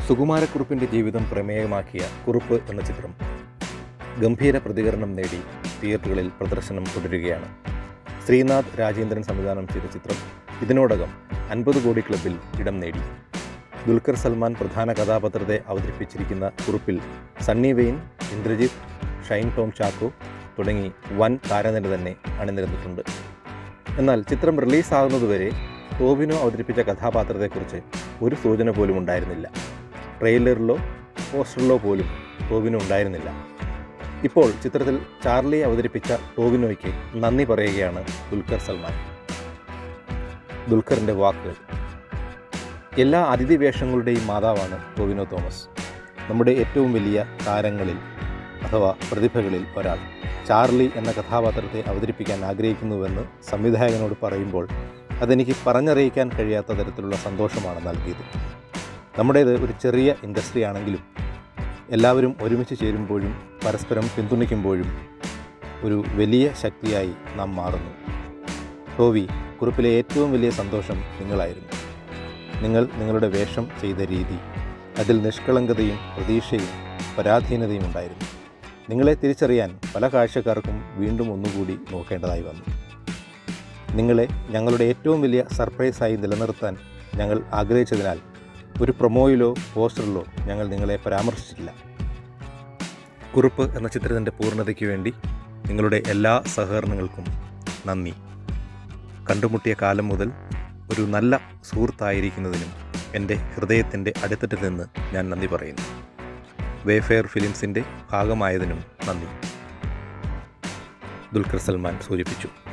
സുകുമാരക്കുറുപ്പിൻ്റെ ജീവിതം പ്രമേയമാക്കിയ കുറുപ്പ് എന്ന ചിത്രം ഗംഭീര പ്രതികരണം നേടി തിയേറ്ററുകളിൽ പ്രദർശനം തുടരുകയാണ് ശ്രീനാഥ് രാജേന്ദ്രൻ സംവിധാനം ചെയ്ത ചിത്രം ഇതിനോടകം അൻപത് കോടി ക്ലബിൽ ഇടം നേടി ദുൽഖർ സൽമാൻ പ്രധാന കഥാപാത്രത്തെ അവതരിപ്പിച്ചിരിക്കുന്ന കുറിപ്പിൽ സണ്ണി വെയിൻ ഇന്ദ്രജിത്ത് ഷൈൻ ടോം ചാക്കോ തുടങ്ങി വൻ താരനിര തന്നെ അണിനിരന്നിട്ടുണ്ട് എന്നാൽ ചിത്രം റിലീസാകുന്നതുവരെ ടോവിനോ അവതരിപ്പിച്ച കഥാപാത്രത്തെക്കുറിച്ച് ഒരു സൂചന പോലും ഉണ്ടായിരുന്നില്ല ട്രെയിലറിലോ പോസ്റ്ററിലോ പോലും ടോവിനോ ഉണ്ടായിരുന്നില്ല ഇപ്പോൾ ചിത്രത്തിൽ ചാർലി അവതരിപ്പിച്ച ടോവിനോയ്ക്ക് നന്ദി പറയുകയാണ് ദുൽഖർ സൽമാൻ ദുൽഖറിൻ്റെ വാക്കുകൾ എല്ലാ അതിഥി വേഷങ്ങളുടെയും മാതാവാണ് ടോവിനോ തോമസ് നമ്മുടെ ഏറ്റവും വലിയ താരങ്ങളിൽ അഥവാ പ്രതിഭകളിൽ ഒരാൾ ചാർലി എന്ന കഥാപാത്രത്തെ അവതരിപ്പിക്കാൻ ആഗ്രഹിക്കുന്നുവെന്ന് സംവിധായകനോട് പറയുമ്പോൾ അതെനിക്ക് പറഞ്ഞറിയിക്കാൻ കഴിയാത്ത തരത്തിലുള്ള സന്തോഷമാണ് നൽകിയത് നമ്മുടേത് ഒരു ചെറിയ ഇൻഡസ്ട്രി ആണെങ്കിലും എല്ലാവരും ഒരുമിച്ച് ചേരുമ്പോഴും പരസ്പരം പിന്തുണയ്ക്കുമ്പോഴും ഒരു വലിയ ശക്തിയായി നാം മാറുന്നു ടോവി കുറിപ്പിലെ ഏറ്റവും വലിയ സന്തോഷം നിങ്ങളായിരുന്നു നിങ്ങൾ നിങ്ങളുടെ വേഷം ചെയ്ത രീതി അതിൽ നിഷ്കളങ്കതയും പ്രതീക്ഷയും പരാധീനതയും ഉണ്ടായിരുന്നു നിങ്ങളെ തിരിച്ചറിയാൻ പല കാഴ്ചക്കാർക്കും വീണ്ടും ഒന്നുകൂടി നോക്കേണ്ടതായി വന്നു നിങ്ങളെ ഞങ്ങളുടെ ഏറ്റവും വലിയ സർപ്രൈസായി നിലനിർത്താൻ ഞങ്ങൾ ആഗ്രഹിച്ചതിനാൽ ഒരു പ്രൊമോയിലോ പോസ്റ്ററിലോ ഞങ്ങൾ നിങ്ങളെ പരാമർശിച്ചിട്ടില്ല കുറിപ്പ് എന്ന ചിത്രത്തിൻ്റെ പൂർണ്ണതയ്ക്ക് വേണ്ടി നിങ്ങളുടെ എല്ലാ സഹകരണങ്ങൾക്കും നന്ദി കണ്ടുമുട്ടിയ കാലം മുതൽ ഒരു നല്ല സുഹൃത്തായിരിക്കുന്നതിനും എൻ്റെ ഹൃദയത്തിൻ്റെ അടിത്തട്ടിൽ നിന്ന് ഞാൻ നന്ദി പറയുന്നു വേഫെയർ ഫിലിംസിൻ്റെ ഭാഗമായതിനും നന്ദി ദുൽഖർ സൽമാൻ സൂചിപ്പിച്ചു